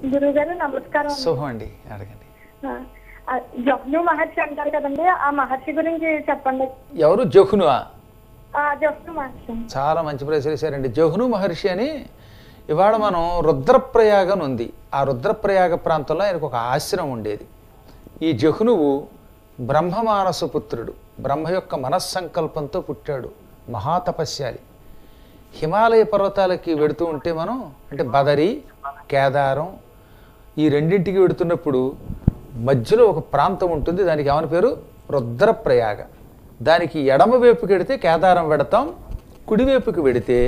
గురువు గారు నమస్కారం అండి. శుభం అండి అడగండి ఆ, ఆ, జహ్ను మహర్షి అంటారు కదండి ఆ మహర్షి గురించి చెప్పండి ఎవరు జహును ఆ జహ్ను మహర్షి చాలా మంచి ప్రశ్న వేశారండి జహును మహర్షి అని ఇవాళ మనం రుద్రప్రయాగ అని ఉంది ఆ రుద్రప్రయాగ ప్రాంతంలో ఆయనకు ఒక ఆశ్రమం ఉండేది ఈ జహునువు బ్రహ్మమానస పుత్రుడు బ్రహ్మ యొక్క మనస్సంకల్పంతో పుట్టాడు మహాతపస్యాలి హిమాలయ పర్వతాలకి వెడుతూ ఉంటే మనం అంటే బదరి కేదారం ఈ రెండింటికి వెడుతున్నప్పుడు మధ్యలో ఒక ప్రాంతం ఉంటుంది దానికి ఏమని పేరు రుద్రప్రయాగ దానికి ఎడమ వైపుకి వెడితే కేదారం వెడతాం కుడివైపుకి వెడితే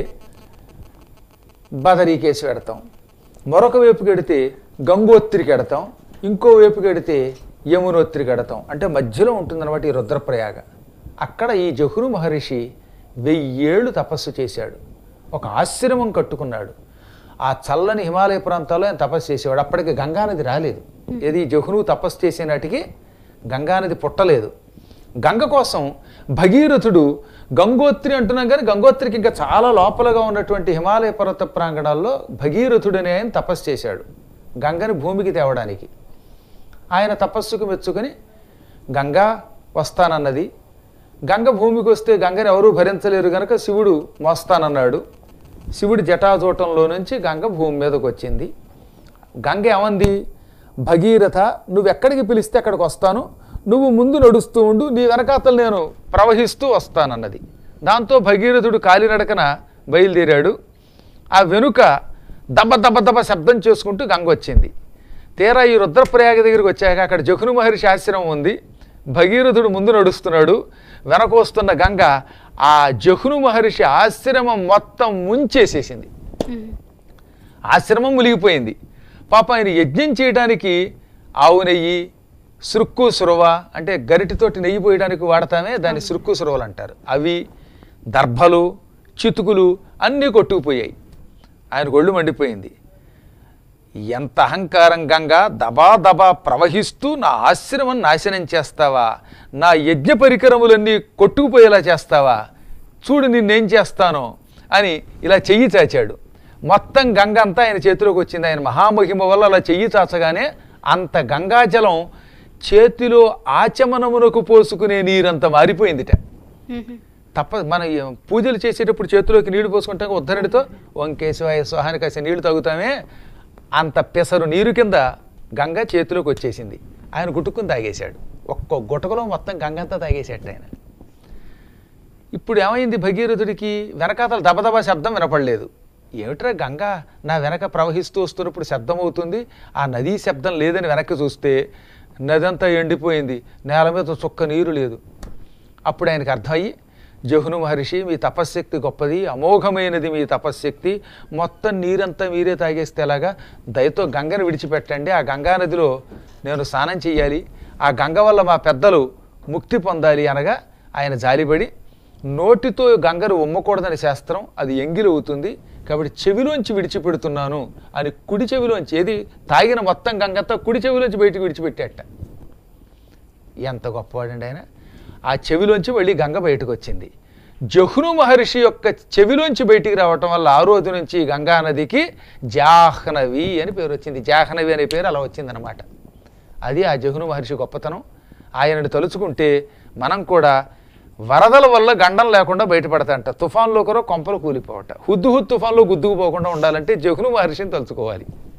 బదరీకేసి పెడతాం మరొక వైపుకి వెడితే గంగోత్రికి ఎడతాం ఇంకో వైపుకి వెడితే యమునోత్రికి ఎడతాం అంటే మధ్యలో ఉంటుందన్నమాట ఈ రుద్రప్రయాగ అక్కడ ఈ జహురు మహర్షి వెయ్యేళ్ళు తపస్సు చేశాడు ఒక ఆశ్రమం కట్టుకున్నాడు ఆ చల్లని హిమాలయ ప్రాంతాల్లో ఆయన తపస్సు చేసేవాడు అప్పటికి గంగానది రాలేదు ఏది జహును తపస్సు చేసే నాటికి గంగానది పుట్టలేదు గంగ కోసం భగీరథుడు గంగోత్రి అంటున్నాం కానీ గంగోత్రికి ఇంకా చాలా లోపలగా ఉన్నటువంటి హిమాలయ పర్వత ప్రాంగణాల్లో భగీరథుడు అనే ఆయన తపస్సు చేశాడు గంగని భూమికి తేవడానికి ఆయన తపస్సుకు మెచ్చుకొని గంగా వస్తానన్నది గంగ భూమికి వస్తే గంగని ఎవరూ భరించలేరు గనక శివుడు మోస్తానన్నాడు శివుడి జటాజూటంలో నుంచి గంగ భూమి మీదకి వచ్చింది గంగ ఏమంది భగీరథ నువ్వు ఎక్కడికి పిలిస్తే అక్కడికి వస్తాను నువ్వు ముందు నడుస్తూ ఉండు నీ వెనకాతలు నేను ప్రవహిస్తూ వస్తానన్నది దాంతో భగీరథుడు కాలినడకన బయలుదేరాడు ఆ వెనుక దబ దబ దబ శబ్దం చేసుకుంటూ గంగ వచ్చింది తీరా ఈ రుద్రప్రయాగ దగ్గరికి వచ్చాక అక్కడ జఖును మహర్షి ఆశ్రమం ఉంది భగీరథుడు ముందు నడుస్తున్నాడు వెనక వస్తున్న గంగ ఆ జఖును మహర్షి ఆశ్రమం మొత్తం ముంచేసేసింది ఆశ్రమం మునిగిపోయింది పాప ఆయన యజ్ఞం చేయడానికి ఆవు నెయ్యి సురుక్కు సురవ అంటే గరిటితోటి నెయ్యి పోయడానికి వాడతామే దాన్ని సురుక్కు సురవలు అంటారు అవి దర్భలు చితుకులు అన్నీ కొట్టుకుపోయాయి ఆయన ఒళ్ళు మండిపోయింది ఎంత అహంకారం గంగా దబా దబా ప్రవహిస్తూ నా ఆశ్రమం నాశనం చేస్తావా నా యజ్ఞ పరికరములన్నీ కొట్టుకుపోయేలా చేస్తావా చూడు నిన్నేం చేస్తానో అని ఇలా చెయ్యి చాచాడు మొత్తం గంగ అంతా ఆయన చేతిలోకి వచ్చింది ఆయన మహామహిమ వల్ల అలా చెయ్యి చాచగానే అంత గంగాజలం చేతిలో ఆచమనమునకు పోసుకునే నీరంత మారిపోయిందిట తప్ప మన ఈ పూజలు చేసేటప్పుడు చేతిలోకి నీళ్లు పోసుకుంటాం ఉద్ధరణితో వంకేశవాయ స్వాహానికి కాసే నీళ్లు తాగుతామే అంత పెసరు నీరు కింద గంగ చేతిలోకి వచ్చేసింది ఆయన గుట్టుకుని తాగేశాడు ఒక్క గుటకలో మొత్తం గంగ అంతా తాగేసాడు ఆయన ఇప్పుడు ఏమైంది భగీరథుడికి వెనకాతల దబదబా శబ్దం వినపడలేదు ఏమిట్రా గంగ నా వెనక ప్రవహిస్తూ వస్తున్నప్పుడు శబ్దం అవుతుంది ఆ నదీ శబ్దం లేదని వెనక్కి చూస్తే నదంతా ఎండిపోయింది నేల మీద చుక్క నీరు లేదు అప్పుడు ఆయనకు అర్థమయ్యి జహును మహర్షి మీ తపశ్శక్తి గొప్పది అమోఘమైనది మీ తపశ్శక్తి మొత్తం నీరంతా మీరే తాగేస్తే ఎలాగా దయతో గంగను విడిచిపెట్టండి ఆ గంగా నదిలో నేను స్నానం చేయాలి ఆ గంగ వల్ల మా పెద్దలు ముక్తి పొందాలి అనగా ఆయన జాలిపడి నోటితో గంగను ఉమ్మకూడదని శాస్త్రం అది ఎంగిలి అవుతుంది కాబట్టి చెవిలోంచి విడిచిపెడుతున్నాను అని కుడి చెవిలోంచి ఏది తాగిన మొత్తం గంగంతా కుడి చెవిలోంచి బయటికి విడిచిపెట్టాట ఎంత గొప్పవాడండి ఆయన ఆ చెవిలోంచి మళ్ళీ గంగ బయటకు వచ్చింది జహ్ను మహర్షి యొక్క చెవిలోంచి బయటికి రావటం వల్ల ఆ రోజు నుంచి గంగా నదికి జాహ్నవి అని పేరు వచ్చింది జాహ్నవి అనే పేరు అలా వచ్చిందనమాట అది ఆ జహ్ను మహర్షి గొప్పతనం ఆయనని తలుచుకుంటే మనం కూడా వరదల వల్ల గండం లేకుండా బయటపడతాంట తుఫాన్లో కూడా కొంపలు కూలిపోవట హుద్దు హుద్దు తుఫాన్లో గుద్దుకుపోకుండా ఉండాలంటే జహ్ను మహర్షిని తలుచుకోవాలి